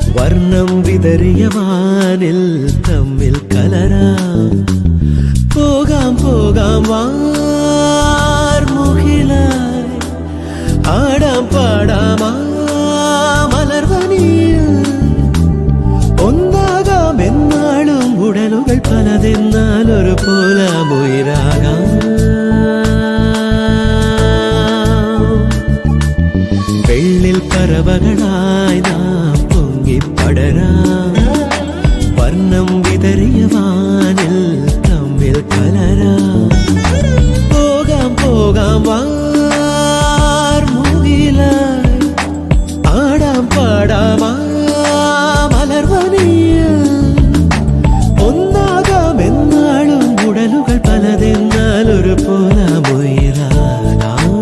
വർണ്ണം വിതറിയ വാനിൽ തമ്മിൽ കലരാം പോകാം പോകാം വാർമുകിലായി ആടാം പാടാം ആ മലർവനിയിൽ ഒന്നാകാം എന്നാളും ഉടലുകൾ പലതെന്നാൽ ഒരു പോലാമുയിരാകാം വെള്ളിൽ പറവകളായി നാം പൊങ്ങിപ്പടരാം വർണ്ണം വിതറിയ വാനിൽ തമ്മിൽ കലരാം പോകാം പോകാം വാർമുകിലായി ആടാം പാടാം ആ മലർവനിയിൽ ഒന്നാകാം എന്നാളും ഉടലുകൾ പലതെന്നാൽ ഒരു പോലാമുയിരാകാം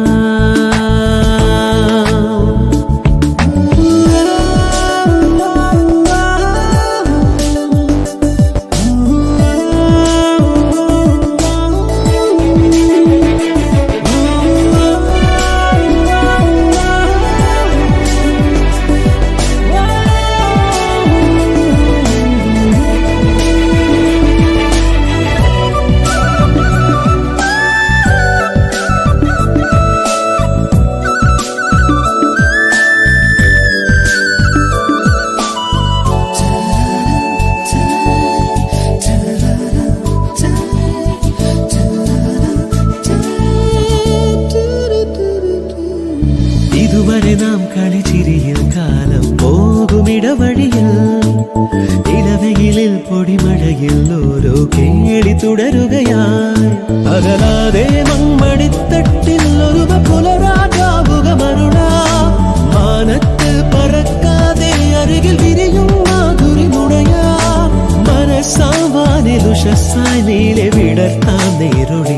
ഇതുവരെ നാം കളിച്ചിരിയിൽ കാലം പോകുമിടവഴിയിൽ ഇടവയിലിൽ പൊടിമഴയിൽ ഓരോ കേളി തുടരുകയായി അകലാതെ മൺമണിത്തട്ടിൽ ഒരു പുലരാജാവുക മരുണ മാനത്ത് പറക്കാതെ അരികിൽ വിരിയും മാധുരി മുടയാ മനസ്സാവാനിൽ ഉഷസ്സായി നീലെ വിടർത്താൻ നേരുടി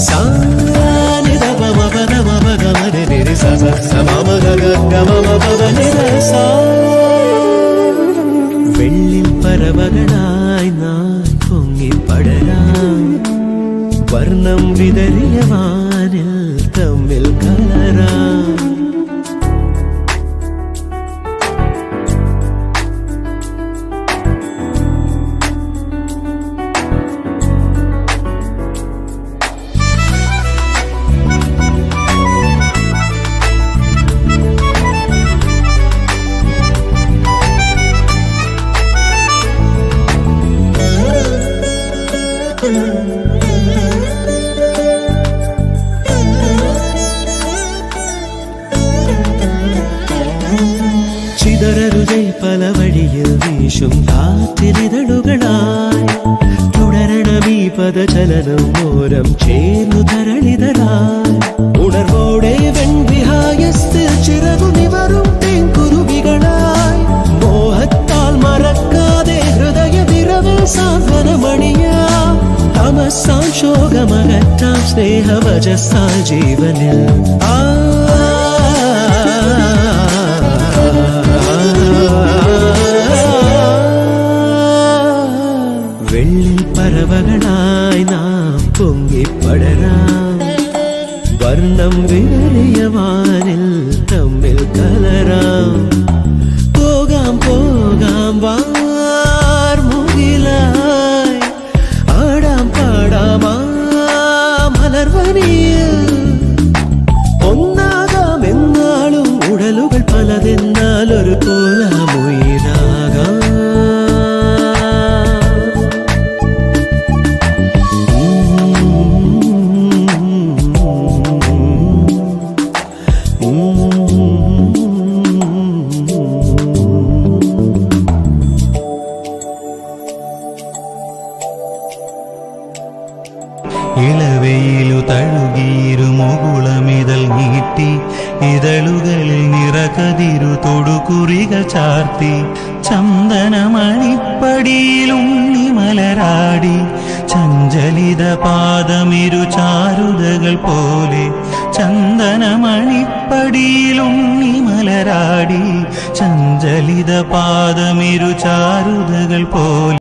സാനിതപമപദമപഗമനനിരി സസസമമഗഗമമപവനിരസ. വെള്ളിൽ പറവകളായി നാം പൊങ്ങിപ്പടരാം വർണ്ണം വിതറിയ വാനിൽ തമ്മിൽ കലരാം ചിതറരുതേ പല വഴിയിൽ വീശും കാറ്റിരിതളുകളായി തുടരണമീ പദചലനം ഓരം ചേർന്നു ധരളിതരായി ഉണർവോടെ വെൺവിഹായസ്തിൽ ചിറകു നിവറും തേൻകുരുവികളായി മോഹത്താൽ മറക്കാതെ ഹൃദയ വിരവിൽ സാന്ത്വനമണിയാ തമസാം ശോകമകറ്റാം സ്നേഹവജസാൽ ജീവനിൽ ആ വെള്ളിൽ പറവകളായി നാം പൊങ്ങിപ്പടരാം വർണ്ണം വിതറിയ വാനിൽ തമ്മിൽ കലരാം പോകാം പോകാം വാർമുകിലായി ആടാം പാടാം ആ മലർവനിയിൽ ഒന്നാകാം എന്നാളും ഉടലുകൾ പലതെന്നാൽ ഒരു പോലാമുയിരാകാം ഇളവയിലു തഴുകിയിരുമുകുളമിതൾ നീട്ടി ഇതളുകളിൽ നിറകതിരു തൊടുകുറികൾ ചാർത്തി ചന്ദനമണിപ്പടിയിലുണ്ണി മലരാടി ചഞ്ചലിത പാദമിരു ചാരുതകൾ പോലെ ചന്ദനമണിപ്പടിയിലുണ്ണി മലരാടി ചഞ്ചലിത പാദമിരു ചാരുതകൾ പോലെ